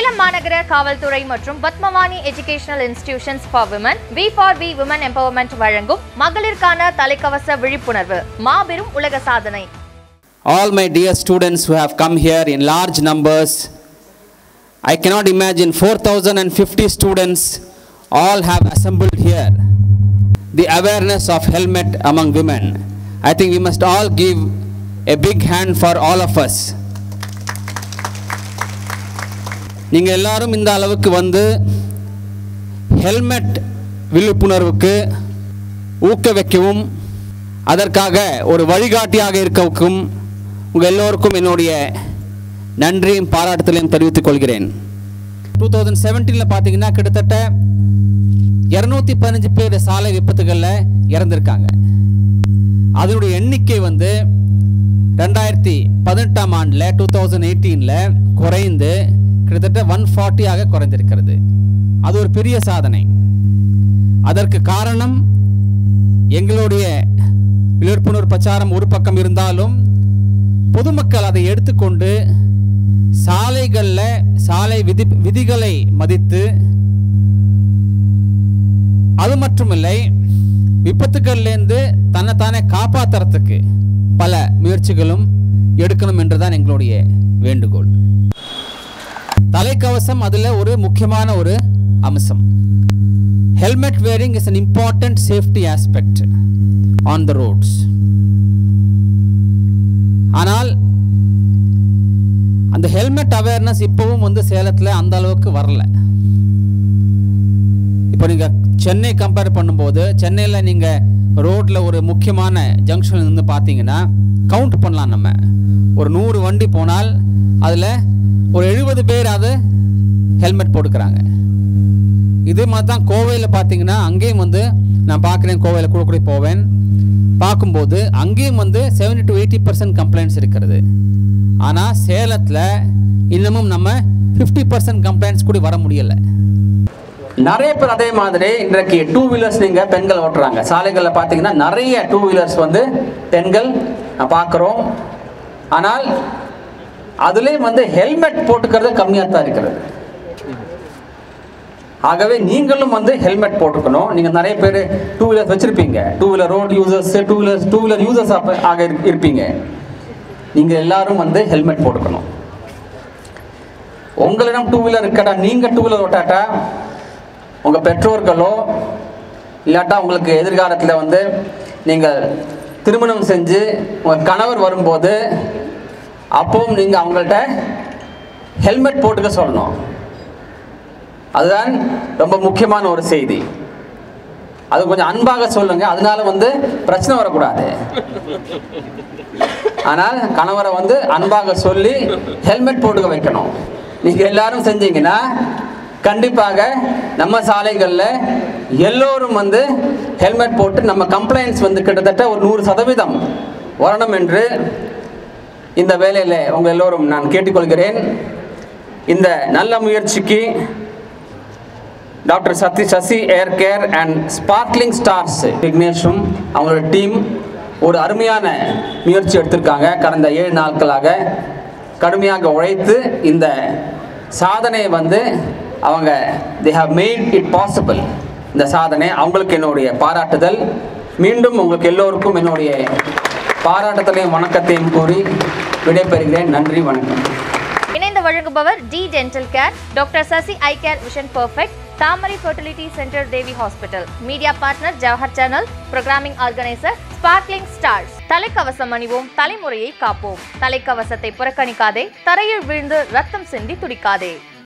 சேலம் மாநகர காவல்துறை மற்றும் Padmavani educational institutions for women V for V women empowerment வழங்கும் மகளிருக்கான தலைக்கவச விழிப்புணர்வு மாபெரும் உலக சாதனை all my dear students who have come here in large numbers. I cannot imagine 4,050 students all have assembled here. The awareness of helmet among women. I think we must all give a big hand for all of us. நீங்கள் எல்லாரும் இந்த அளவுக்கு வந்து helmet விழிப்புணர்வுக்கு ஊக்க வைக்கவும் அதற்காக ஒரு வழிகாட்டியாக இருக்கவும் உங்கள் எல்லோருக்கும் என்னுடைய நன்றியும் பாராட்டுதலையும் தெரிவித்துக் கொள்கிறேன் டூ தௌசண்ட் செவன்டீனில் பார்த்தீங்கன்னா கிட்டத்தட்ட இரநூத்தி பதினஞ்சு பேர் சாலை விபத்துகளில் இறந்திருக்காங்க அதனுடைய எண்ணிக்கை வந்து ரெண்டாயிரத்தி பதினெட்டாம் ஆண்டில் டூ தௌசண்ட் எயிட்டீனில் குறைந்து கிட்டத்தட்ட ஒன் ஃபார்ட்டியாக குறைந்திருக்கிறது அது ஒரு பெரிய சாதனை அதற்கு காரணம் எங்களுடைய விழிப்புணர்வு பிரச்சாரம் ஒரு பக்கம் இருந்தாலும் பொதுமக்கள் அதை எடுத்துக்கொண்டு சாலைகளில் சாலை விதி விதிகளை மதித்து அது மட்டுமில்லை விபத்துக்கள்லேருந்து தன்னைத்தானே காப்பாத்துறதுக்கு பல முயற்சிகளும் எடுக்கணும் என்றுதான் எங்களுடைய வேண்டுகோள் தலைக்கவசம் அதில் ஒரு முக்கியமான ஒரு அம்சம் helmet wearing is an important safety aspect on the roads ஆனால் அந்த ஹெல்மெட் அவேர்னஸ் இப்போவும் வந்து சேலத்தில் அந்த அளவுக்கு வரல இப்போ நீங்கள் சென்னை கம்பேர் பண்ணும்போது சென்னையில் நீங்கள் ரோட்டில் ஒரு முக்கியமான ஜங்ஷன் இருந்து பார்த்தீங்கன்னா கவுண்ட் பண்ணலாம் நம்ம ஒரு நூறு வண்டி போனால் அதில் ஒரு எழுபது பேர் அது ஹெல்மெட் போட்டுக்கிறாங்க இதே மாதிரி தான் கோவையில் பார்த்தீங்கன்னா அங்கேயும் வந்து நான் பார்க்குறேன் கோவையில் கூட கூட போவேன் பார்க்கும்போது அங்கேயும் வந்து 70 டு எயிட்டி பர்சன்ட் கம்ப்ளைண்ட்ஸ் இருக்கிறது ஆனால் சேலத்தில் இன்னமும் நம்ம ஃபிஃப்டி பர்சன்ட் கம்ப்ளைண்ட்ஸ் கூட வர முடியலை நிறைய பேர் அதே மாதிரி இன்றைக்கு டூ வீலர்ஸ் நீங்கள் பெண்கள் ஓட்டுறாங்க சாலைகளில் பார்த்தீங்கன்னா நிறைய டூ வீலர்ஸ் வந்து பெண்கள் பார்க்குறோம் ஆனால் அதுலேயும் வந்து ஹெல்மெட் போட்டுக்கிறது கம்மியாக தான் இருக்கிறது ஆகவே நீங்களும் வந்து ஹெல்மெட் போட்டுக்கணும் நீங்கள் நிறைய பேர் டூ வீலர்ஸ் வச்சுருப்பீங்க two wheeler road users two wheelers two wheeler users ஆக இருப்- இருப்பீங்க நீங்கள் எல்லாரும் வந்து ஹெல்மெட் போட்டுக்கணும் உங்களிடம் டூ வீலர் இருக்கட்டா நீங்கள் டூ வீலர் ஓட்டாட்டா உங்கள் பெற்றோர்களோ இல்லாட்டா உங்களுக்கு எதிர்காலத்தில் வந்து நீங்கள் திருமணம் செஞ்சு உங்கள் கணவர் வரும்போது அப்பவும் நீங்கள் அவங்கள்ட்ட ஹெல்மெட் போட்டுக்க சொல்லணும் அதுதான் ரொம்ப முக்கியமான ஒரு செய்தி அது கொஞ்சம் அன்பாக சொல்லுங்க அதனால வந்து பிரச்சனை வரக்கூடாது ஆனால் கணவரை வந்து அன்பாக சொல்லி ஹெல்மெட் போட்டுக்க வைக்கணும் நீங்க எல்லாரும் செஞ்சீங்கன்னா கண்டிப்பாக நம்ம சாலைகளில் எல்லோரும் வந்து ஹெல்மெட் போட்டு நம்ம கம்ப்ளைண்ட்ஸ் வந்து கிட்டத்தட்ட ஒரு நூறு சதவீதம் வரணும் என்று இந்த வேலையில் உங்கள் எல்லோரும் நான் கேட்டுக்கொள்கிறேன் இந்த நல்ல முயற்சிக்கு doctor Sathi Sasi air care and sparkling stars விக்னேஷும் அவங்களோட டீம் ஒரு அருமையான முயற்சி எடுத்திருக்காங்க கடந்த ஏழு நாட்களாக கடுமையாக உழைத்து இந்த சாதனையை வந்து அவங்க they have made it possible இந்த சாதனை அவங்களுக்கு என்னுடைய பாராட்டுதல் மீண்டும் உங்களுக்கு எல்லோருக்கும் என்னுடைய பாராட்டுதலையும் வணக்கத்தையும் கூறி விடைபெறுகிறேன் நன்றி வணக்கம் இணைந்து வழங்குபவர் D dental care doctor Sasi eye care vision perfect Thamarai fertility centre Devi hospital media partner Jawahar channel programming organiser sparkling stars தலைக்கவசம் அணிவோம் தலைமுறையை காப்போம் தலைக்கவசத்தை புறக்கணிக்காதே தரையில் விழுந்து ரத்தம் சிந்தி துடிக்காதே